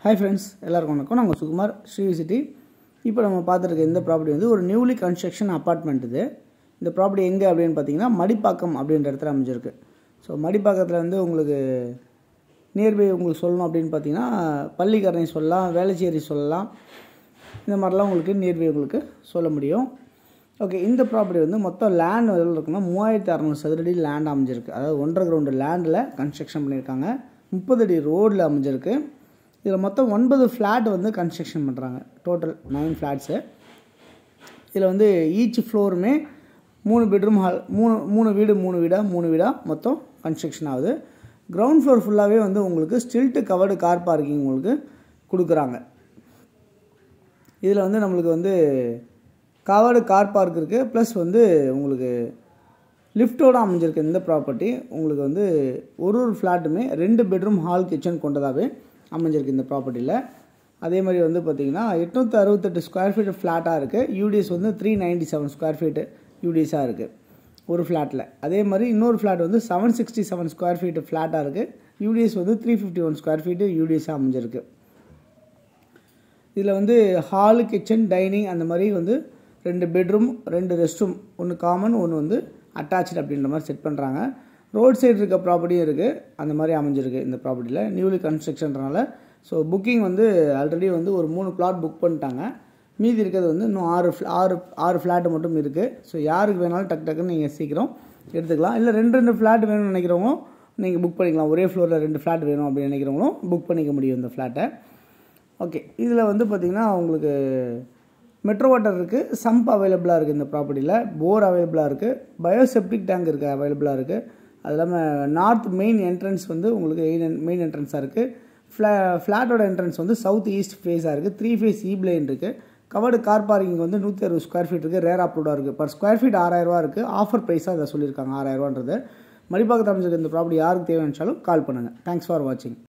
hi friends எல்லாருக்கும் வணக்கம் நாங்கள் சுகுமார் ஸ்ரீ சிட்டி இப்போ நம்ம பார்த்துருக்க இந்த ப்ராப்பர்ட்டி வந்து ஒரு நியூலி கன்ஸ்ட்ரக்ஷன் அப்பார்ட்மெண்ட் இது இந்த ப்ராப்பர்ட்டி எங்கே அப்படின்னு பார்த்தீங்கன்னா மடிப்பாக்கம் அப்படின்ற இடத்துல அமைஞ்சிருக்கு ஸோ மடிப்பாக்கத்தில் வந்து உங்களுக்கு நியர்பை உங்களுக்கு சொல்லணும் அப்படின்னு பார்த்தீங்கன்னா பள்ளிக்கரணை சொல்லலாம் வேளச்சேரி சொல்லலாம் இந்த மாதிரிலாம் உங்களுக்கு நியர்பை உங்களுக்கு சொல்ல முடியும் ஓகே இந்த ப்ராப்பர்ட்டி வந்து மொத்தம் லேண்ட் எவ்வளோ இருக்குன்னா மூவாயிரத்தி அறநூறு சதுரடி லேண்ட் அமைஞ்சிருக்கு அதாவது ஒன்றரை கிரவுண்டு லேண்டில் கன்ஸ்ட்ரக்ஷன் பண்ணியிருக்காங்க முப்பது அடி ரோடில் அமைஞ்சிருக்கு இதில் மொத்தம் ஒன்பது ஃப்ளாட் வந்து கன்ஸ்ட்ரக்ஷன் பண்ணுறாங்க டோட்டல் நைன் ஃப்ளாட்ஸு இதில் வந்து ஈச் ஃப்ளோருமே மூணு பெட்ரூம் ஹால் மூணு மூணு வீடு மூணு வீடாக மூணு வீடாக மொத்தம் கன்ஸ்ட்ரக்ஷன் ஆகுது கிரவுண்ட் ஃப்ளோர் ஃபுல்லாகவே வந்து உங்களுக்கு ஸ்டில்ட்டு கவர்டு கார் பார்க்கிங் உங்களுக்கு கொடுக்குறாங்க இதில் வந்து நம்மளுக்கு வந்து கவர்டு கார் பார்க் இருக்குது ப்ளஸ் வந்து உங்களுக்கு லிஃப்ட்டோடு அமைஞ்சிருக்கு இந்த ப்ராப்பர்ட்டி உங்களுக்கு வந்து ஒரு ஒரு ஃப்ளாட்டுமே ரெண்டு பெட்ரூம் ஹால் கிச்சன் கொண்டதாகவே அமைஞ்சிருக்கு இந்த ப்ராப்பர்ட்டியில் அதே மாதிரி வந்து பார்த்திங்கன்னா எட்நூற்றி அறுபத்தெட்டு ஸ்கொயர் ஃபீட் ஃப்ளாட்டாக இருக்குது யூடிஎஸ் வந்து three ninety seven square feet யூடிஎஸாக இருக்குது ஒரு ஃப்ளாட்டில் அதே மாதிரி இன்னொரு ஃப்ளாட் வந்து seven sixty seven square feet ஃப்ளாட்டாக இருக்குது யூடிஎஸ் வந்து three fifty one square feet யூடிஎஸாக அமைஞ்சிருக்கு இதில் வந்து ஹாலு கிச்சன் டைனிங் அந்த மாதிரி வந்து ரெண்டு பெட்ரூம் ரெண்டு ரெஸ்ட் ரூம் ஒன்று காமன் ஒன்று வந்து அட்டாச்சு அப்படின்ற மாதிரி செட் பண்ணுறாங்க ரோட் சைடு இருக்க ப்ராப்பர்ட்டியும் இருக்குது அந்த மாதிரி அமைஞ்சிருக்கு இந்த ப்ராப்பர்ட்டியில் நியூலி கன்ஸ்ட்ரக்ஷன்றனால ஸோ புக்கிங் வந்து ஆல்ரெடி வந்து ஒரு மூணு பிளாட் புக் பண்ணிட்டாங்க மீதி இருக்கிறது வந்து இன்னும் ஆறு ஆறு ஆறு ஃப்ளாட்டு மட்டும் இருக்குது ஸோ யாருக்கு வேணாலும் டக்கு டக்குன்னு நீங்கள் சீக்கிரம் எடுத்துக்கலாம் இல்லை ரெண்டு ரெண்டு ஃப்ளாட் வேணும்னு நினைக்கிறவங்க நீங்கள் புக் பண்ணிக்கலாம் ஒரே ஃப்ளோரில் ரெண்டு ஃப்ளாட் வேணும் அப்படின்னு நினைக்கிறவங்களும் புக் பண்ணிக்க முடியும் இந்த ஃப்ளாட்டை ஓகே இதில் வந்து பார்த்திங்கன்னா உங்களுக்கு மெட்ரோ வாட்டர் இருக்குது சம்ப் அவைலபிளாக இருக்குது இந்த ப்ராப்பர்ட்டியில் போர் அவைலபிளாக இருக்குது பயோசெப்டிக் டேங்க் இருக்குது அவைலபிளாக இருக்குது அது இல்லாமல் நார்த் மெயின் என்ட்ரன்ஸ் வந்து உங்களுக்கு மெயின் என்ட்ரன்ஸாக இருக்குது ஃப்ளா ஃப்ளாட்டோட என்ட்ரன்ஸ் வந்து சவுத் ஈஸ்ட் ஃபேஸாக இருக்குது த்ரீ ஃபேஸ் ஈப்ளைன் இருக்குது கவர்டு கார் பார்க்கிங் வந்து நூற்றி அறுபது ஸ்கொயர் ஃபீட் இருக்குது ரேர் அப்ரூவ்டாக இருக்குது பர் ஸ்கொயர் ஃபீட் ஆறாயிரரூவா இருக்குது ஆஃபர் ப்ரைஸாக அதை சொல்லியிருக்காங்க ஆறாயிரரூவான்றது மடிப்பாக்கத்தில் அமைச்சிருக்க இந்த ப்ராப்பர்ட்டி யாருக்கு தேவையானுச்சாலும் கால் பண்ணுங்கள் தேங்க்ஸ் ஃபார் வாட்சிங்